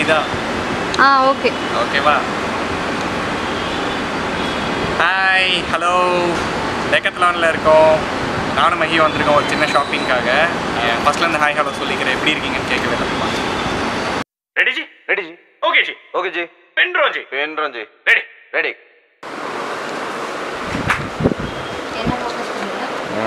புரியுதா ஆ ஓகே ஓகேவா hi hello டெக்கத்லானில் இருக்கோம் நானும் மகி வந்திருக்கோம் ஒரு சின்ன ஷாப்பிங்காக ஃபர்ஸ்ட்லேருந்து ஹாய் ஹலோ சொல்லிக்கிறேன் எப்படி இருக்கீங்கன்னு கேட்கவே தப்பா ready ji ready ji okay ji okay ji பென்ட்ரோம் ji pen ji ready ready என்ன ஃபோக்கஸ் பண்ணுங்க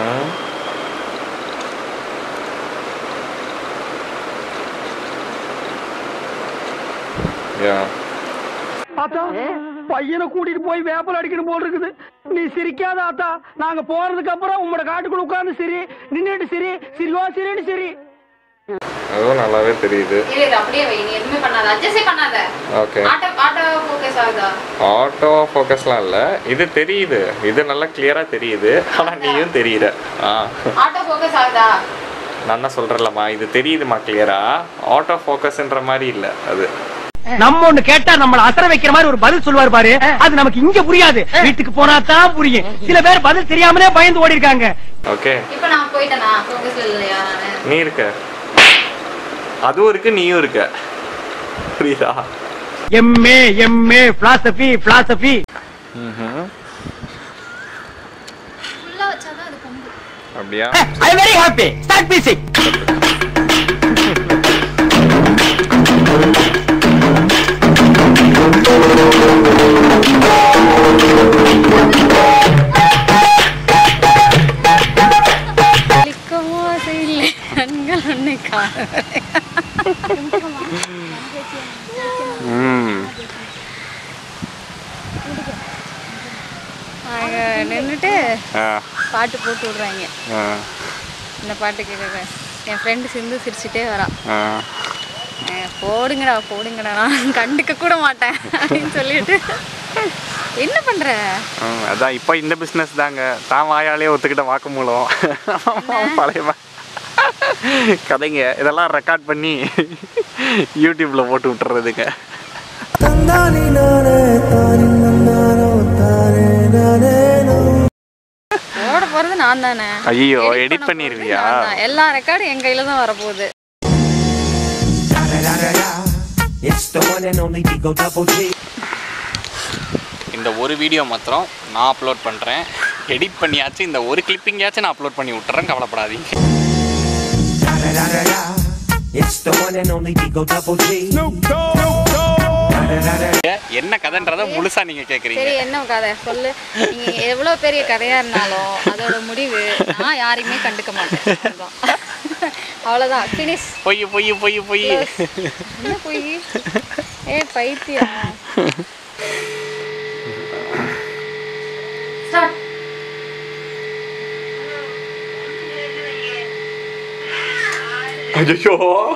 या ஆத்தா பையனை கூட்டிட்டு போய் வேப்பல் அடிக்கணும் போல் இருக்குது நீ சிரிக்காத ஆத்தா நாங்க போறதுக்கு அப்புறம் உங்களோட காட்டுக்குள்ள உட்கார்ந்து சரி நின்னுட்டு சரி சிரிவா சிரின்னு சரி அதுவும் நல்லாவே தெரியுது இரு இது அப்படியே வை நீ எதுவுமே பண்ணாத அட்ஜஸ்டே பண்ணாத ஓகே ஆட்டோ ஆட்டோ ஃபோக்கஸ் ஆகுதா ஆட்டோ ஃபோக்கஸ்லாம் இல்லை இது தெரியுது இது நல்லா கிளியராக தெரியுது ஆனால் நீயும் தெரியல ஆ ஆட்டோ ஃபோக்கஸ் ஆகுதா நான் தான் சொல்கிறேன்லம்மா இது தெரியுதுமா கிளியரா ஆட்டோ ஃபோக்கஸ்ன்ற மாதிரி இல்லை அது நம்ம ஒண்ணு கேட்டா நம்மள அசர வைக்கிற மாதிரி ஒரு பதில் சொல்லுவார் பாரு அது நமக்கு இங்க புரியாது வீட்டுக்கு போனா தான் புரியும் சில பேர் பதில் தெரியாமலே பயந்து ஓடி இருக்காங்க ஓகே இப்போ நான் போயிட்டேனா ஃபோக்கஸ்ல இல்லையா நானு நீ இருக்க அதுவும் இருக்கு நீயும் இருக்க புரியுதா எம்ஏ எம்ஏ பிலாசபி பிலாசபி ஃபுல்லா வச்சாதான் அது பொங்கு அப்படியா I very happy start music கிளிக்கவோ இல்லை கண்கள் ஒண்ணு ம் நின்றுட்டு ஆ பாட்டு போட்டு விடுறாங்க ஆ இந்த பாட்டு கேட்க என் ஃப்ரெண்டு சிந்து சிரிச்சுட்டே வரா ஆ அஹ் போடுங்கடா போடுங்கடா நான் கண்டுக்க கூட மாட்டேன் அப்படின்னு சொல்லிட்டு என்ன பண்ற ம், அதான் இப்போ இந்த பிஸ்னஸ் தாங்க தான் வாயாலே ஒத்துக்கிட்ட வாக்கு மூலம் பழைய வா- கதைங்க இதெல்லாம் ரெக்கார்ட் பண்ணி யூடியூப்ல போட்டு விட்டுறதுங்க போட போறது நான் தானே ஐயோ Edit எடிட் பண்ண பண்ணிருவியா போறது நான் தான். எல்லா ரெக்கார்டும் என் கையில தான் வரப்போகுது It's the one and only Digo Double G. இந்த ஒரு வீடியோ மாத்திரம் நான் அப்லோட் பண்ணுறேன் எடிட் பண்ணியாச்சு இந்த ஒரு கிளிப்பிங்காச்சும் நான் அப்லோட் பண்ணி விட்டுறேன் கவலைப்படாதீங்க It's the one and only Digo Double G. என்ன கதைன்றத முழுசா நீங்க கேக்குறீங்க சரி என்ன கதை சொல்லு நீங்க எவ்வளவு பெரிய கதையா இருந்தாலும் அதோட முடிவு நான் யாரையுமே கண்டுக்க மாட்டேன் அவ்வளவுதான். அவ்வளவுதான் ஃபினிஷ் பொய் பொய் பொய் பொய் என்ன போய் ஏ பைத்தியம் Start. ஐயோ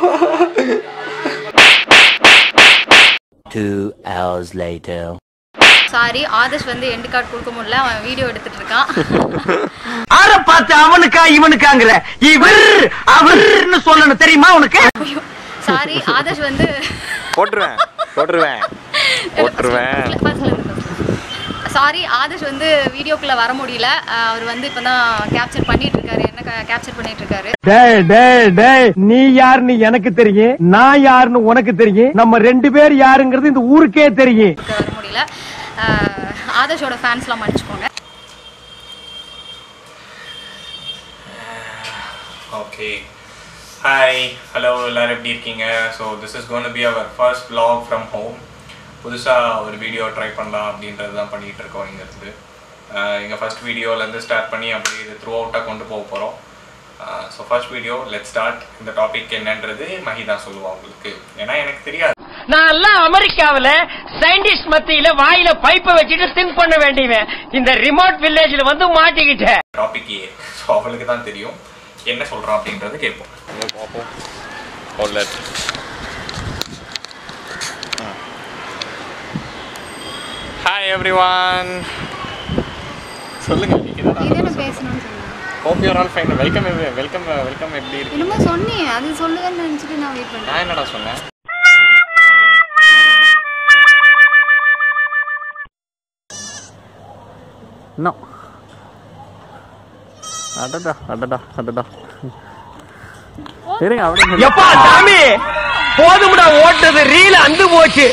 Two hours later. Sorry Adarsh வந்து எண்டு கார்டு கொடுக்க முடியல அவன் வீடியோ எடுத்துட்டு இருக்கான் ஆர பார்த்து அவனுக்கா இவனுக்காங்கிற இவர் அவர்னு சொல்லணும் தெரியுமா உனக்கு சாரி ஆதர்ஷ் வந்து போட்டுருவேன் போட்டுருவேன் போட்டுருவேன் சாரி ஆதர்ஷ் வந்து வீடியோக்குள்ள வர முடியல அஹ் அவர் வந்து இப்பதான் கேப்சர் பண்ணிட்டு இருக்காரு என்ன கேப்சர் பண்ணிட்டு இருக்காரு டேய் டேய் டேய் நீ யாருன்னு எனக்கு தெரியும் நான் யாருன்னு உனக்கு தெரியும் நம்ம ரெண்டு பேர் யாருங்கிறது இந்த ஊருக்கே தெரியும் இருக்க வர முடியல அஹ் ஆதர்ஷோட ஃபேன்ஸ்லாம் மன்னிச்சுக்கோங்க ஓகே ஹாய் ஹலோ எல்லாரும் எப்படி இருக்கீங்க so this is gonna be our first vlog from home புதுசாக ஒரு வீடியோ ட்ரை பண்ணலாம் அப்படின்றது தான் பண்ணிகிட்டு இருக்கோம் இங்கேருந்து எங்கள் ஃபர்ஸ்ட் வீடியோலேருந்து ஸ்டார்ட் பண்ணி அப்படியே இது த்ரூ அவுட்டாக கொண்டு போக போகிறோம் so first video let start இந்த டாபிக் என்னன்றது மஹி தான் சொல்லுவா உங்களுக்கு ஏன்னா எனக்கு தெரியாது நான் எல்லாம் அமெரிக்காவுல சயின்டிஸ்ட் மத்தியில வாயில பைப்பை வச்சுட்டு திங்க் பண்ண வேண்டியவன் இந்த ரிமோட் வில்லேஜ்ல வந்து மாட்டிக்கிட்டேன் டாபிக் ஏ ஸோ அவளுக்கு தான் தெரியும் என்ன சொல்கிறான் அப்படின்றது கேட்போம் பார்ப்போம் ஒல்லட் ஹாய் எவ்ரி ஒன் சொல்லுங்க நீங்க தான் இது என்ன பேசணும்னு சொல்லுங்க hope you're all fine welcome welcome welcome எப்படி இருக்கு என்னமோ சொன்னேன் அது சொல்லுவேன்னு நினைச்சிட்டு நான் வெயிட் பண்றேன் நான் என்னடா சொன்னேன் இன்னும் அடடா அடடா அடடா இருங்க அப்படியே எப்பா சாமி போதும்டா ஓட்டது ரீல அந்து போச்சு